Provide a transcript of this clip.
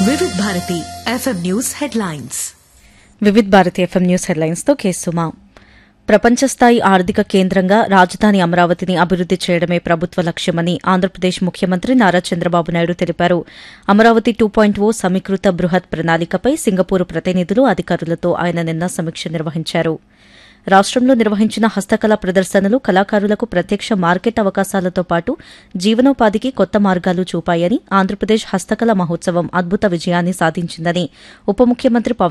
వివిధ Bharati FM news headlines Vividh Bharati FM news headlines తో కేసుమా ప్రపంచ స్థాయి ఆర్థిక కేంద్రంగా రాజధాని అమరావతిని అభివృద్ది చేయడమే ప్రభుత్వ లక్ష్యమని ఆంధ్రప్రదేశ్ ముఖ్యమంత్రి నారా చంద్రబాబు నాయుడు తెలిపారు అమరావతి టూ పాయింట్ ఓ సమీకృత బృహత్ ప్రణాళికపై సింగపూర్ ప్రతినిధులు అధికారులతో ఆయన నిన్న సమీక్ష నిర్వహించారు రాష్టంలో నిర్వహించిన హస్తకళ ప్రదర్శనలు కళాకారులకు ప్రత్యక్ష మార్కెట్ అవకాశాలతో పాటు జీవనోపాధికి కొత్త మార్గాలు చూపాయని ఆంధ్రప్రదేశ్ హస్తకళ మహోత్సవం అద్భుత విజయాన్ని సాధించిందని ఉప ముఖ్యమంత్రి పవన్